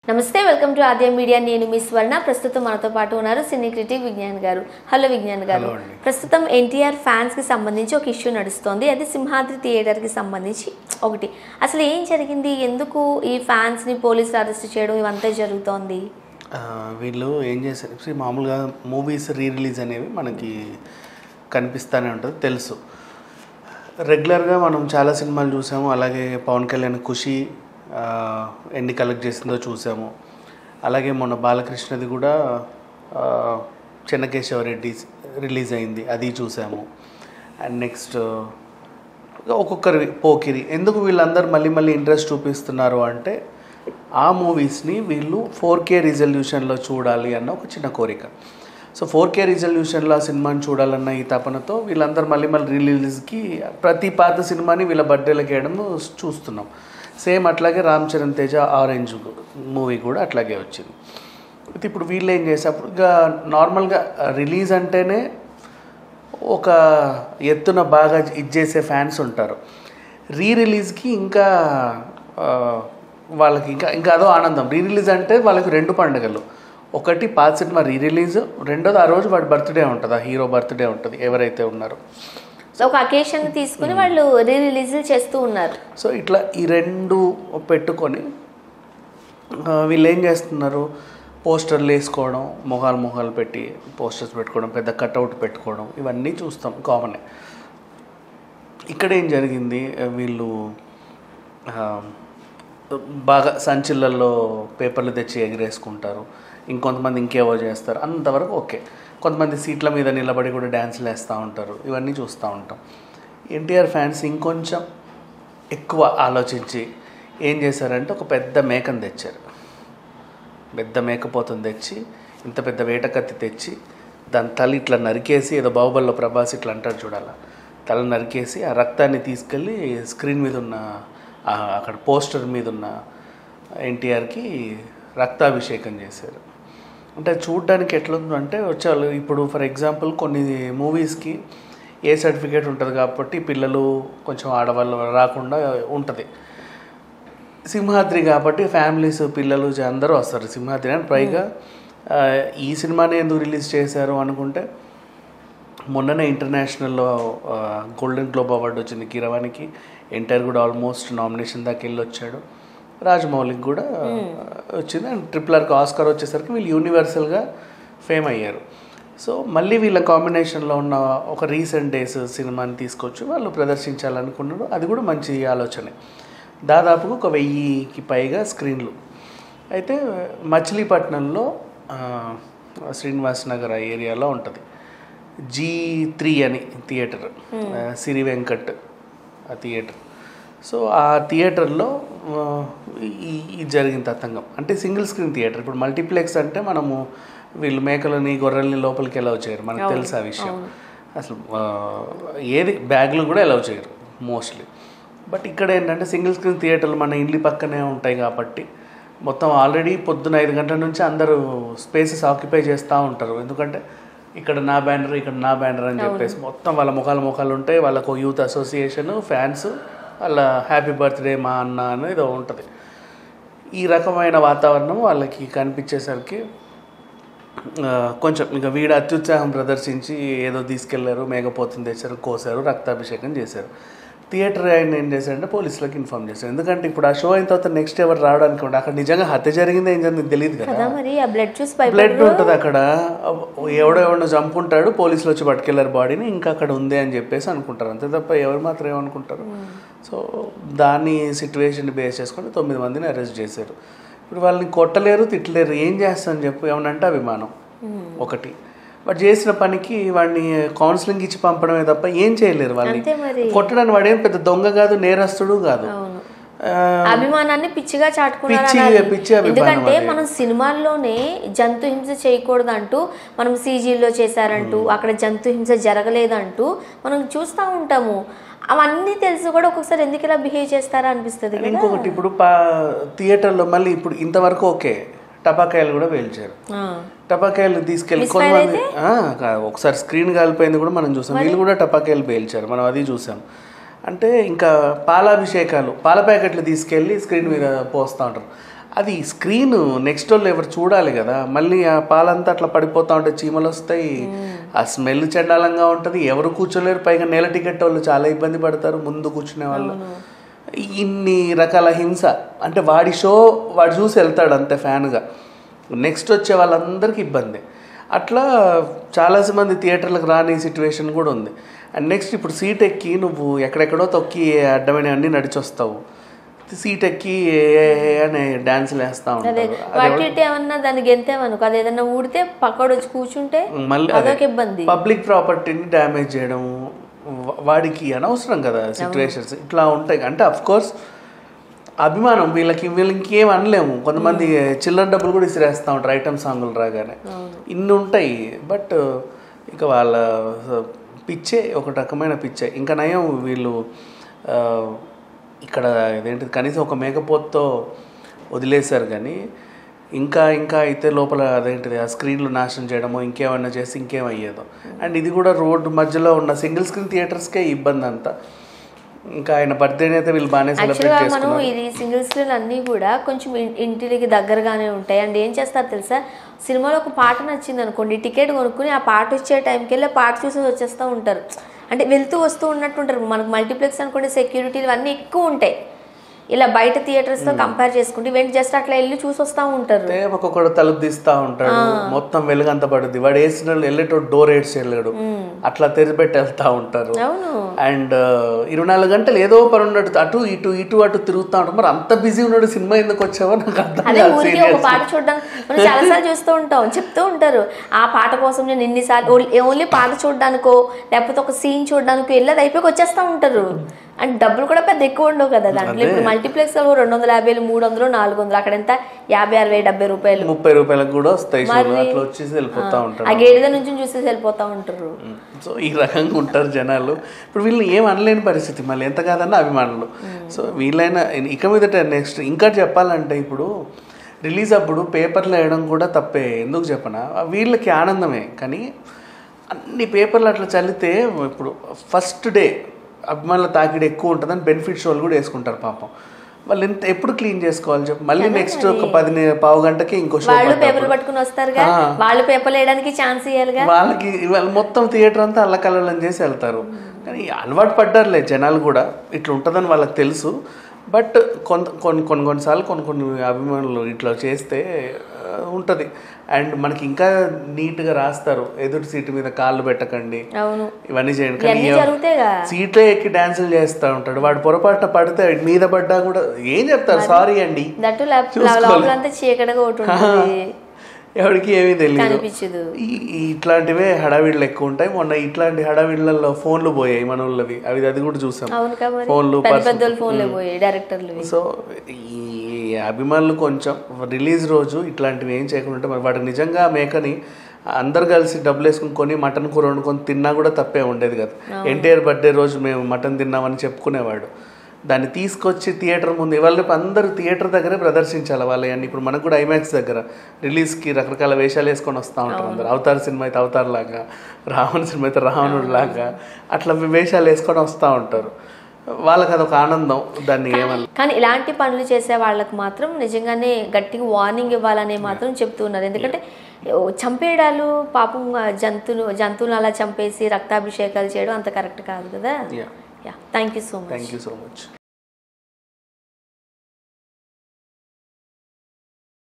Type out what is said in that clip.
నమస్తే welcome to Aadya media నేను మీ స్వర్ణ ప్రస్తుతం మనతో పాటు ఉన్నారు సినీ క్రిటిక్ విజ్ఞాన్ గారు హలో విజ్ఞాన్ గారు Hello అండి. ప్రస్తుతం ఎన్టీఆర్ ఫ్యాన్స్ కి సంబంధించి ఒక ఇష్యూ నడుస్తోంది అది సింహాద్రి థియేటర్ కి సంబంధించి ఒకటి అసలు ఏం జరిగింది ఎందుకు ఈ ఫ్యాన్స్ ని పోలీసులు అరెస్ట్ చేయడం ఇవంతా జరుగుతోంది ఆ, వీళ్ళు ఏం చేశారు see, మామూలుగా మూవీస్ రీ రిలీజ్ అనేవి మనకి కనిపిస్తూనే ఉంటుంది తెలుసు రెగ్యులర్గా మనం చాలా సినిమాలు చూసాము అలాగే పవన్ కళ్యాణ్ ఖుషి ఆ, ఎన్ని కలెక్ట్ చేసిందో చూసాము అలాగే మొన్న బాలకృష్ణది కూడా ఆ, చెన్నకేశవరెడ్డి రిలీజ్ అయింది అది చూసాము అండ్ నెక్స్ట్ ఒక్కొక్కరి పోకిరి ఎందుకు వీళ్ళందరూ మళ్ళీ మళ్ళీ ఇంట్రెస్ట్ చూపిస్తున్నారు అంటే ఆ మూవీస్ని వీళ్ళు ఫోర్ కే రిజల్యూషన్లో చూడాలి అన్న ఒక చిన్న కోరిక సో ఫోర్ కే రిజల్యూషన్లో ఆ సినిమాని చూడాలన్న ఈ తపనతో వీళ్ళందరూ మళ్ళీ మళ్ళీ రిలీజ్కి ప్రతి పాత సినిమాని వీళ్ళ బర్త్డేలకు వేయడం చూస్తున్నాం సేమ్ అట్లాగే రామ్ చరణ్ తేజ ఆరెంజ్ మూవీ కూడా అట్లాగే వచ్చింది అయితే ఇప్పుడు వీళ్ళు ఏం చేసేప్పుడు ఇక నార్మల్గా రిలీజ్ అంటేనే ఒక ఎత్తున బాగా ఇచ్చేసే ఫ్యాన్స్ ఉంటారు రీ రిలీజ్కి ఇంకా ఆ, వాళ్ళకి ఇంకా ఇంకా అదో ఆనందం రీ రిలీజ్ అంటే వాళ్ళకి రెండు పండుగలు ఒకటి పాత సినిమా రీ రిలీజ్ రెండోది ఆ రోజు వాడి బర్త్డే ఉంటుంది ఆ హీరో బర్త్డే ఉంటుంది ఎవరైతే ఉన్నారో సో ఒక అకేషన్ తీసుకుని వాళ్ళు రీ రిలీజ్లు చేస్తూ ఉన్నారు సో ఇట్లా ఈ రెండు పెట్టుకొని ఆ, వీళ్ళు ఏం చేస్తున్నారు పోస్టర్లు వేసుకోవడం మొహాలు మొహాలు పెట్టి పోస్టర్స్ పెట్టుకోవడం పెద్ద కట్అవుట్ పెట్టుకోవడం ఇవన్నీ చూస్తాం కామనే ఇక్కడ ఏం జరిగింది ఆ, వీళ్ళు ఆ, బాగా సంచులలో పేపర్లు తెచ్చి ఎగిరేసుకుంటారు ఇంకొంతమంది ఇంకేవో చేస్తారు అంతవరకు ఓకే కొంతమంది సీట్ల మీద నిలబడి కూడా డ్యాన్స్లు వేస్తూ ఉంటారు ఇవన్నీ చూస్తూ ఉంటాం ఎన్టీఆర్ ఫ్యాన్స్ ఇంకొంచెం ఎక్కువ ఆలోచించి ఏం చేశారంటే ఒక పెద్ద మేకను తెచ్చారు పెద్ద మేకపోతుని తెచ్చి ఇంత పెద్ద వేటకత్తి తెచ్చి దాని తల ఇట్లా నరికేసి ఏదో బాహుబలిలో ప్రభాస్ ఇట్లా అంటారు చూడాల తల నరికేసి ఆ రక్తాన్ని తీసుకెళ్ళి స్క్రీన్ మీద ఉన్న ఆ అక్కడ పోస్టర్ మీద ఉన్న ఎన్టీఆర్కి రక్తాభిషేకం చేశారు అంటే చూడ్డానికి ఎట్లుందంటే వచ్చారు ఇప్పుడు ఫర్ ఎగ్జాంపుల్ కొన్ని మూవీస్కి ఏ సర్టిఫికేట్ ఉంటుంది కాబట్టి పిల్లలు కొంచెం ఆడవాళ్ళు రాకుండా ఉంటుంది సింహాద్రి కాబట్టి ఫ్యామిలీస్ పిల్లలు చ- అందరూ వస్తారు సింహాద్రి అని పైగా ఆ, ఈ సినిమాని ఎందుకు రిలీజ్ చేశారు అనుకుంటే మొన్ననే ఇంటర్నేషనల్లో గోల్డెన్ గ్లోబ్ అవార్డు వచ్చింది కిరవానికి ఎన్టీఆర్ కూడా ఆల్మోస్ట్ నామినేషన్ దాకా వెళ్ళి వచ్చాడు రాజమౌళికి కూడా వచ్చింది అండ్ ట్రిపుల్ ఆర్కి ఆస్కార్ వచ్చేసరికి వీళ్ళు యూనివర్సల్గా ఫేమ్ అయ్యారు సో మళ్ళీ వీళ్ళ కాంబినేషన్లో ఉన్న ఒక రీసెంట్ డేస్ సినిమాని తీసుకొచ్చి వాళ్ళు ప్రదర్శించాలనుకున్నారు అది కూడా మంచి ఆలోచనే దాదాపుగా ఒక వెయ్యికి పైగా స్క్రీన్లు అయితే మచిలీపట్నంలో ఆ, శ్రీనివాస్ నగర్ ఆ ఏరియాలో ఉంటుంది జీ త్రీ అని థియేటర్ ఆ, సిరి వెంకట్ ఆ థియేటర్ సో ఆ థియేటర్లో ఆ, ఈ ఈ జరిగిన తతంగం అంటే సింగిల్ స్క్రీన్ థియేటర్ ఇప్పుడు మల్టీప్లెక్స్ అంటే మనము వీళ్ళు మేకలని గొర్రెల్ని లోపలికి ఎలా చేయరు మనకు తెలుసు ఆ విషయం అసలు ఆ, ఏది బ్యాగ్లు కూడా ఎలా చేయరు మోస్ట్లీ బట్ ఇక్కడ ఏంటంటే సింగిల్ స్క్రీన్ థియేటర్లు మన ఇండ్లి పక్కనే ఉంటాయి కాబట్టి మొత్తం ఆల్రెడీ పొద్దున ఐదు గంటల నుంచి అందరూ స్పేసెస్ ఆక్యుపై చేస్తూ ఉంటారు ఎందుకంటే ఇక్కడ నా బ్యానర్ ఇక్కడ నా బ్యానర్ అని చెప్పేసి మొత్తం వాళ్ళ ముఖాలు ముఖాలు ఉంటాయి వాళ్ళకు యూత్ అసోసియేషన్ ఫ్యాన్స్ వాళ్ళ హ్యాపీ బర్త్డే మా అన్న అని ఏదో ఉంటుంది ఈ రకమైన వాతావరణం వాళ్ళకి కనిపించేసరికి ఆ, కొంచెం ఇంకా వీడు అత్యుత్సాహం ప్రదర్శించి ఏదో తీసుకెళ్లారు మేఘపోతుంది తెచ్చారు కోసారు రక్తాభిషేకం చేశారు థియేటర్ ఆయన ఏం చేశారంటే పోలీసులకు ఇన్ఫార్మ్ చేశారు ఎందుకంటే ఇప్పుడు ఆ షో అయిన తర్వాత నెక్స్ట్ ఎవరు రావడానికి ఉండదు అక్కడ నిజంగా హత్య జరిగింది ఏం జరిగింది తెలియదు కదా కదా మరి ఆ బ్లడ్ చూసి బ్లడ్ భయపడ్డారు ఉంటుంది అక్కడ ఎవడో ఎవడో చంపుంటాడు పోలీసులు వచ్చి పట్టుకెళ్లారు బాడీని ఇంకా అక్కడ ఉంది అని చెప్పేసి అనుకుంటారు అంతే తప్ప ఎవరు మాత్రం ఏమనుకుంటారు సో దాన్ని సిచ్యువేషన్ బేస్ చేసుకొని తొమ్మిది మందిని అరెస్ట్ చేశారు ఇప్పుడు వాళ్ళని కొట్టలేరు తిట్టలేరు ఏం చేస్తారని చెప్పు ఏమనంటే అభిమానం ఒకటి వాడు చేసిన పనికి వాడిని కౌన్సిలింగ్ ఇచ్చి పంపడమే తప్ప ఏం చేయలేరు వాళ్ళని అంతే మరి కొట్టడానికి వాడేం పెద్ద దొంగ కాదు నేరస్తుడు కాదు అవును ఆ, అభిమానాన్ని పిచ్చిగా చాటుకున్నారు పిచ్చి అనాలి. పిచ్చి అభిమానం ఎందుకంటే అది. మనం సినిమాల్లోనే జంతు హింస చేయకూడదు అంటూ మనం సీజీలో చేశారంటూ అక్కడ జంతు హింస జరగలేదంటూ మనం చూస్తూ ఉంటాము అవన్నీ తెలిసి కూడా ఒక్కొక్కసారి ఎందుకు ఇలా బిహేవ్ చేస్తారా అనిపిస్తుంది కదా ఇంకొకటి ఇప్పుడు పా థియేటర్లో మళ్ళీ ఇప్పుడు ఇంతవరకు ఓకే టపాకాయలు కూడా పేల్చారు ఆ. టపాకాయలు తీసుకెళ్ళి కొంతమంది ఆ, కా- ఒకసారి స్క్రీన్ కాలిపోయింది కూడా మనం చూసాం వీళ్ళు కూడా టపాకాయలు పేల్చారు మనం అది చూసాం అంటే ఇంకా పాలాభిషేకాలు పాల ప్యాకెట్లు తీసుకెళ్ళి స్క్రీన్ మీద పోస్తూ ఉంటారు అది స్క్రీన్ నెక్స్ట్ వాళ్ళు ఎవరు చూడాలి కదా మళ్ళీ ఆ పాలంతా అట్లా పడిపోతా ఉంటే చీమలు వస్తాయి ఆ స్మెల్ చండాలంగా ఉంటుంది ఎవరు కూర్చోలేరు పైగా నెల టికెట్ వాళ్ళు చాలా ఇబ్బంది పడతారు ముందు కూర్చునే వాళ్ళు ఇన్ని రకాల హింస అంటే వాడి షో వాడు చూసి వెళ్తాడు అంతే ఫ్యాన్గా నెక్స్ట్ వచ్చే వాళ్ళందరికీ ఇబ్బంది అట్లా చాలా మంది థియేటర్లకు రాని సిచ్యువేషన్ కూడా ఉంది అండ్ నెక్స్ట్ ఇప్పుడు సీట్ ఎక్కి నువ్వు ఎక్కడెక్కడో తొక్కి అడ్డమైన అన్ని నడిచొస్తావు సీట్ ఎక్కి ఏ ఏ ఏ అని డాన్సులు వేస్తూ అదే ఉంటారు వాటి ఇటు ఏమన్నా దాన్ని గెంతేమనుకో అది ఏదన్నా ఊడితే పక్కడు వచ్చి కూర్చుంటే మళ్ళీ అదొక ఇబ్బంది పబ్లిక్ ప్రాపర్టీని డ్యామేజ్ చేయడం వా- వాడికి అనవసరం కదా సిచ్యువేషన్స్ ఇట్లా ఉంటాయి అంటే అఫ్ కోర్స్ అభిమానం వీళ్ళకి వీళ్ళకి ఇంకేం అనలేము కొంతమంది చిల్లర డబ్బులు కూడా ఇసిరేస్తూ ఉంటారు ఐటమ్ సాంగులు రాగానే ఇన్ని ఉంటాయి బట్ ఇక వాళ్ళ పిచ్చే ఒక రకమైన పిచ్చే ఇంకా నయం వీళ్ళు ఆ, ఇక్కడ ఇదేంటిది కనీసం ఒక మేకపోత్తో వదిలేశారు కానీ ఇంకా ఇంకా అయితే లోపల అదేంటిది ఆ స్క్రీన్లు నాశనం చేయడమో ఇంకేమన్నా చేసి ఇంకేమయ్యేదో అండ్ ఇది కూడా రోడ్డు మధ్యలో ఉన్న సింగిల్ స్క్రీన్ థియేటర్స్కే ఇబ్బంది అంతా ఇంకా ఆయన బర్త్డేని అయితే వీళ్ళు బాగానే సెలబ్రేట్ యాక్చువల్గా మనం చేసుకున్నారు ఇది సింగిల్ స్క్రీన్ అన్నీ కూడా కొంచెం ఇన్- ఇంటికి దగ్గరగానే ఉంటాయి అండ్ ఏం చేస్తారు తెలుసా సినిమాలో ఒక పాట నచ్చింది అనుకోండి టికెట్ కొనుక్కుని ఆ పాట వచ్చే టైంకి వెళ్ళి ఆ పాట చూసి వచ్చేస్తూ ఉంటారు అంటే వెళ్తూ వస్తూ ఉన్నట్టు ఉంటారు మనకు మల్టీప్లెక్స్ అనుకోండి సెక్యూరిటీలు అన్నీ ఎక్కువ ఉంటాయి ఇలా బయట థియేటర్స్తో కంపేర్ చేసుకుంటే వెంట జస్ట్ అట్లా వెళ్ళి చూసి వస్తూ ఉంటారు అంటే ఒక్కొక్కడు తలుపు తీస్తా ఉంటాడు మొత్తం వెలుగంత పడుద్ది వాడు వేసిన వెళ్ళేటోడు డోర్ వేసి వెళ్ళాడు అట్లా తెరిపెట్టి వెళ్తా ఉంటారు అవును అండ్ ఇరవై నాలుగు గంటలు ఏదో పని ఉన్నట్టు అటు ఇటు ఇటు అటు తిరుగుతా ఉంటాడు మరి అంత బిజీ ఉన్నాడు సినిమా ఎందుకు వచ్చావో నాకు అర్థం అదే కాదు ఊరికి ఒక పాట చూడడం మనం చాలాసార్లు చూస్తూ ఉంటాం చెప్తూ ఉంటారు ఆ పాట కోసం నేను ఎన్నిసార్లు ఓన్లీ- ఓన్లీ పాట చూడడానికో లేకపోతే ఒక సీన్ చూడడానికో వెళ్ళి అది అయిపోయి వచ్చేస్తూ ఉంటారు అండ్ డబ్బులు కూడా పెద్ద ఎక్కువ ఉండవు కదా దాంట్లో ఇప్పుడు మల్టీప్లెక్స్ లో రెండు వందల యాభైలు మూడు వందలు నాలుగు వందలు అక్కడ ఎంత యాభై అరవై డెబ్బై రూపాయలు ముప్పై రూపాయలకు కూడా వస్తాయి షోలు అట్లా వచ్చేసి వెళ్ళిపోతా ఉంటాడు ఆ గేడిద నుంచి చూసేసి వెళ్ళిపోతా ఉంటారు సో ఈ రకంగా ఉంటారు జనాలు ఇప్పుడు వీళ్ళని ఏం అనలేని పరిస్థితి మళ్ళీ ఎంత కాదన్నా అభిమానులు సో వీళ్ళైనా ఇక మీదట నెక్స్ట్ ఇంకా చెప్పాలంటే ఇప్పుడు రిలీజ్ అప్పుడు పేపర్లు వేయడం కూడా తప్పే ఎందుకు చెప్పనా వీళ్ళకి ఆనందమే కానీ అన్ని పేపర్లు అట్లా చల్లితే ఇప్పుడు ఫస్ట్ డే అభిమానుల తాకిడి ఎక్కువ ఉంటుందని బెనిఫిట్ షోలు కూడా వేసుకుంటారు పాపం వాళ్ళు ఎంత ఎప్పుడు క్లీన్ చేసుకోవాలి చెప్పు మళ్ళీ నెక్స్ట్ ఒక పది ని- పావు గంటకి ఇంకో షో వాళ్ళు పేపర్లు పట్టుకుని వస్తారుగా వాళ్ళు పేపర్లు వేయడానికి ఛాన్స్ ఇవ్వాలిగా వాళ్ళకి ఇవాళ మొత్తం థియేటర్ అంతా అల్లకల్లోలం చేసి వెళ్తారు కానీ అలవాటు పడ్డారులే జనాలు కూడా ఇట్లా ఉంటుందని వాళ్ళకి తెలుసు బట్ కొంత కొన్ని కొన్ని కొన్నిసార్లు కొన్ని కొన్ని అభిమానులు ఇట్లా చేస్తే ఉంటుంది అండ్ మనకి ఇంకా నీట్గా రాస్తారు ఎదుటి సీటు మీద కాళ్ళు పెట్టకండి అవును ఇవన్నీ చేయండి కానీ ఇవన్నీ జరుగుతాయిగా సీట్లో ఎక్కి డాన్సులు చేస్తూ ఉంటాడు వాడు పొరపాటున పడితే మీద పడ్డా కూడా ఏం చెప్తారు సారీ అండి దట్టు లోపలంతా చీకటిగా ఒకటి ఉంటుంది ఎవరికి ఏమీ తెలియదు కనిపించదు ఈ- ఈ ఇట్లాంటివే హడావిడ్లు ఎక్కువ ఉంటాయి మొన్న ఇట్లాంటి హడావిడ్లలో ఫోన్లు పోయాయి మన వాళ్ళవి అవి అది కూడా చూసాం అవును కాబట్టి ఫోన్లు పెద్ద పెద్ద ఫోన్లే పోయాయి డైరెక్టర్లు సో ఈ అభిమానులు కొంచెం రిలీజ్ రోజు ఇట్లాంటివి ఏం చేయకుండా ఉంటే మరి వాటికి నిజంగా ఆ మేకని అందరు కలిసి డబ్బులు వేసుకుని కొని మటన్ కూర వండుకొని తిన్నా కూడా తప్పే ఉండేది కదా ఎన్టీఆర్ బర్త్డే రోజు మేము మటన్ తిన్నామని చెప్పుకునేవాడు దాన్ని తీసుకొచ్చి థియేటర్ ముందు ఇవాళ రేపు అందరూ థియేటర్ దగ్గరే ప్రదర్శించాలి వాళ్ళని ఇప్పుడు మనకు కూడా ఐమాక్స్ దగ్గర రిలీజ్కి రకరకాల వేషాలు వేసుకొని వస్తూ ఉంటారు అందరు అవతార్ సినిమా అయితే అవతార్ లాగా రావణ సినిమా అయితే రావణుడు లాగా అట్లా వేషాలు వేసుకొని వస్తూ ఉంటారు వాళ్ళకి అదొక ఆనందం దాన్ని ఏమన్నా కానీ ఇలాంటి పనులు చేసే వాళ్ళకి మాత్రం నిజంగానే గట్టిగా వార్నింగ్ ఇవ్వాలనే మాత్రం చెప్తున్నారు ఎందుకంటే ఓ, చంపేయడాలు పాపం ఆ జంతువులు జంతువులను అలా చంపేసి రక్తాభిషేకాలు చేయడం అంత కరెక్ట్ కాదు కదా yeah yeah thank you so much thank you so much